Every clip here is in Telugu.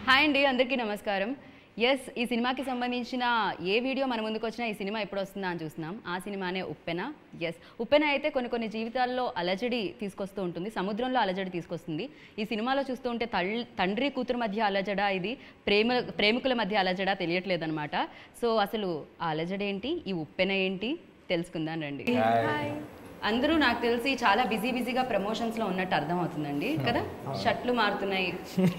హాయ్ అండి అందరికీ నమస్కారం ఎస్ ఈ సినిమాకి సంబంధించిన ఏ వీడియో మన ముందుకు వచ్చినా ఈ సినిమా ఎప్పుడు వస్తుందా అని చూస్తున్నాం ఆ సినిమానే ఉప్పెన ఎస్ ఉప్పెన అయితే కొన్ని కొన్ని జీవితాల్లో అలజడి తీసుకొస్తూ ఉంటుంది సముద్రంలో అలజడి తీసుకొస్తుంది ఈ సినిమాలో చూస్తూ ఉంటే తల్- తండ్రి కూతురు మధ్య అలజడా ఇది ప్రేమ ప్రేమికుల మధ్య అలజడా తెలియట్లేదు అనమాట సో అసలు ఆ అలజడి ఏంటి ఈ ఉప్పెన ఏంటి తెలుసుకుందాం రండి అందరూ నాకు తెలిసి చాలా బిజీ బిజీగా ప్రమోషన్స్ లో ఉన్నట్టు అర్థం అవుతుందండి కదా షర్ట్లు మారుతున్నాయి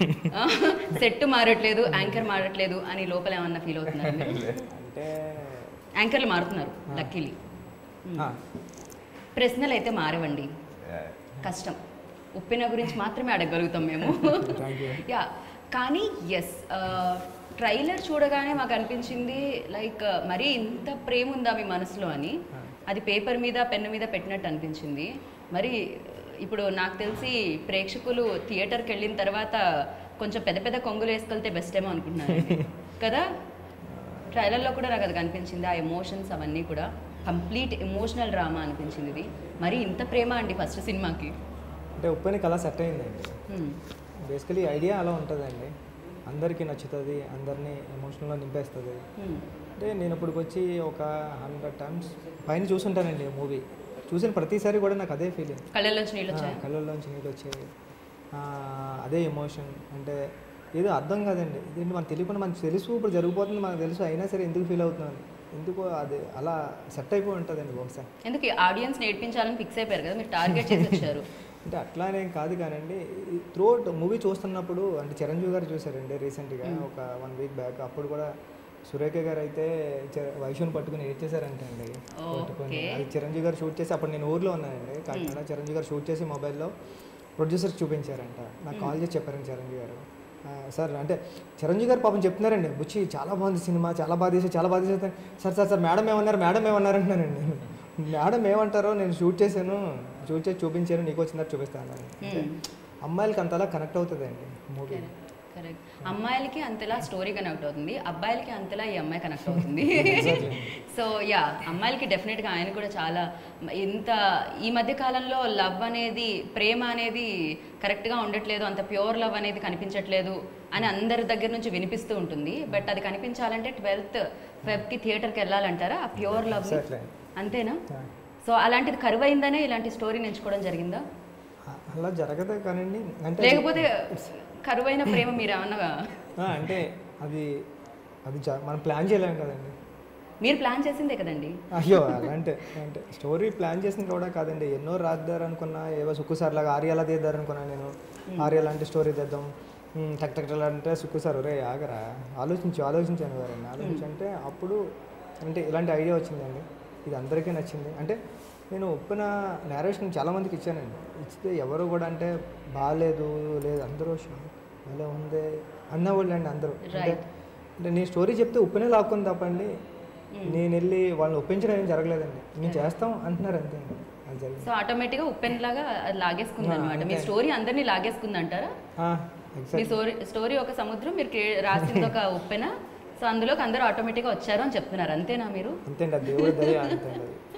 సెట్ మారట్లేదు యాంకర్ మారట్లేదు అని లోపల ఏమన్నా ఫీల్ అవుతున్నారు మీరు? అంటే యాంకర్లు మారుతున్నారు లక్కీలీ ఆ, ప్రశ్నలు అయితే మారవండి కష్టం ఉప్పిన గురించి మాత్రమే అడగగలుగుతాం మేము Thank you. యా కానీ ఎస్ ట్రైలర్ చూడగానే మాకు అనిపించింది లైక్ మరీ ఇంత ప్రేమ ఉందా మీ మనసులో అని అది పేపర్ మీద పెన్ను మీద పెట్టినట్టు అనిపించింది మరి ఇప్పుడు నాకు తెలిసి ప్రేక్షకులు థియేటర్కి వెళ్ళిన తర్వాత కొంచెం పెద్ద పెద్ద కొంగులు వేసుకెళ్తే బెస్ట్ ఏమో అనుకుంటున్నాను కదా ట్రైలర్లో కూడా నాకు అది కనిపించింది ఆ ఎమోషన్స్ అవన్నీ కూడా కంప్లీట్ ఎమోషనల్ డ్రామా అనిపించింది ఇది మరి ఇంత ప్రేమ అండి ఫస్ట్ సినిమాకి అంటే ఉప్పనికి అలా సెట్ అయిందండి Hmm. బేసికలీ ఐడియా అలా ఉంటుందండి అందరికీ నచ్చుతుంది అందరినీ ఎమోషనల్గా నింపేస్తుంది Hmm. అంటే నేను ఇప్పటికి వచ్చి ఒక హండ్రెడ్ టైమ్స్ పైన చూసుంటానండి మూవీ చూసిన ప్రతిసారి కూడా నాకు అదే ఫీలింగ్ కళ్ళల్లోంచి నీళ్ళు వచ్చాయి కళ్ళల్లోంచి నీళ్ళు వచ్చేవి ఆ, అదే ఎమోషన్ అంటే ఏదో అర్థం కాదండి ఇదేంటి మనకు తెలియకుండా మనకు తెలుసు ఇప్పుడు జరిగిపోతుంది మనకు తెలుసు అయినా సరే ఎందుకు ఫీల్ అవుతున్నాను ఎందుకు అది అలా సెట్ అయిపోయి ఉంటుందండి బహుశా ఎందుకు ఆడియన్స్ నేర్పించాలని ఫిక్స్ అయిపోయారు కదా మీరు టార్గెట్ చేసి వచ్చారు అంటే అట్లానేం కాదు కానండి త్రూఅవుట్ మూవీ చూస్తున్నప్పుడు అంటే చిరంజీవి గారు చూసారండి రీసెంట్గా ఒక వన్ వీక్ బ్యాక్ అప్పుడు కూడా సురేఖ గారు అయితే చ- వైషుని పట్టుకుని ఏడ్చేశారంట అండి పట్టుకొని Okay. అది చిరంజీవి గారు షూట్ చేసి అప్పుడు నేను ఊర్లో ఉన్నానండి కాకినాడ చిరంజీవి గారు షూట్ చేసి మొబైల్లో ప్రొడ్యూసర్కి చూపించారంట నాకు కాల్ చేసి చెప్పారండి చిరంజీవి గారు ఆ, సార్ అంటే చిరంజీవి గారు పాపం చెప్తున్నారండి బుచ్చి చాలా బాగుంది సినిమా చాలా బాగా తీసి చాలా బాగా తీసేది సార్ సార్ సార్ మేడం ఏమన్నారు మేడం ఏమన్నారు అంటున్నానండి నేను మేడం ఏమంటారో నేను షూట్ చేశాను షూట్ చేసి చూపించాను నీకు వచ్చిందని చూపిస్తాను అంటే అమ్మాయిలకి అంతలా కనెక్ట్ అవుతుందండి మూవీ కరెక్ట్ అమ్మాయిలకి అంతలా స్టోరీ కనెక్ట్ అవుతుంది అబ్బాయిలకి అంతలా ఈ అమ్మాయి కనెక్ట్ అవుతుంది సో యా అమ్మాయిలకి డెఫినెట్గా ఆయన కూడా చాలా ఇంత ఈ మధ్య కాలంలో లవ్ అనేది ప్రేమ అనేది కరెక్ట్గా ఉండట్లేదు అంత ప్యూర్ లవ్ అనేది కనిపించట్లేదు అని అందరి దగ్గర నుంచి వినిపిస్తూ ఉంటుంది బట్ అది కనిపించాలంటే ట్వెల్త్ ఫెబ్కి థియేటర్కి వెళ్ళాలంటారా ఆ ప్యూర్ లవ్ Exactly. అంతేనా సో అలాంటిది కరువైందనే ఇలాంటి స్టోరీని ఎంచుకోవడం జరిగిందా అ- అలా జరగదు కానండి అంటే లేకపోతే కరువైన ప్రేమ మీరు ఏమన్నా ఆ, అంటే అది అది జ- మనం ప్లాన్ చేయలేం కదండి మీరు ప్లాన్ చేసిందే కదండి అయ్యో అలాంటి అంటే స్టోరీ ప్లాన్ చేసింది కూడా కాదండి ఎన్నో రాద్దారు అనుకున్నా ఏవో సుక్కు సార్ లాగా ఆర్యాలా తీద్దారు అనుకున్నా నేను ఆర్య లాంటి స్టోరీ తెద్దాం ఉమ్, టక్ టక్ టక్ అంటే సుక్కు సార్ రే ఆగరా ఆలోచించు ఆలోచించాను గారండి ఆలోచించంటే అప్పుడు అంటే ఇలాంటి ఐడియా వచ్చిందండి ఇది అందరికీ నచ్చింది అంటే నేను ఒప్పిన నేరేషన్ చాలామందికి ఇచ్చానండి ఇస్తే ఎవరు కూడా అంటే బాగాలేదు లేదు అందరూ "షాక్, భలే ఉంది అన్నవాళ్ళు అండి అందరూ అంటే Right. అంటే నేను స్టోరీ చెప్తే ఉప్పునే లాక్కుంది తప్పండి నేను వెళ్ళి వాళ్ళని ఒప్పించడం ఏం జరగలేదండి మేము చేస్తాం అంటున్నారు అంతే అండి అది జరిగింది సో ఆటోమేటిక్గా ఉప్పెన్ లాగా అది లాగేసుకుంది అనమాట మీ స్టోరీ అందరినీ లాగేసుకుంది అంటారా ఆ, మీ exactly. స్టోరీ స్టోరీ ఒక సముద్రం మీరు క్రియ- రాసింది ఒక ఉప్పెన సో అందులోకి అందరూ ఆటోమేటిక్గా వచ్చారు అని చెప్తున్నారు అంతేనా మీరు అంతే అండి అది దేవుడి దయ అంతే అండి అది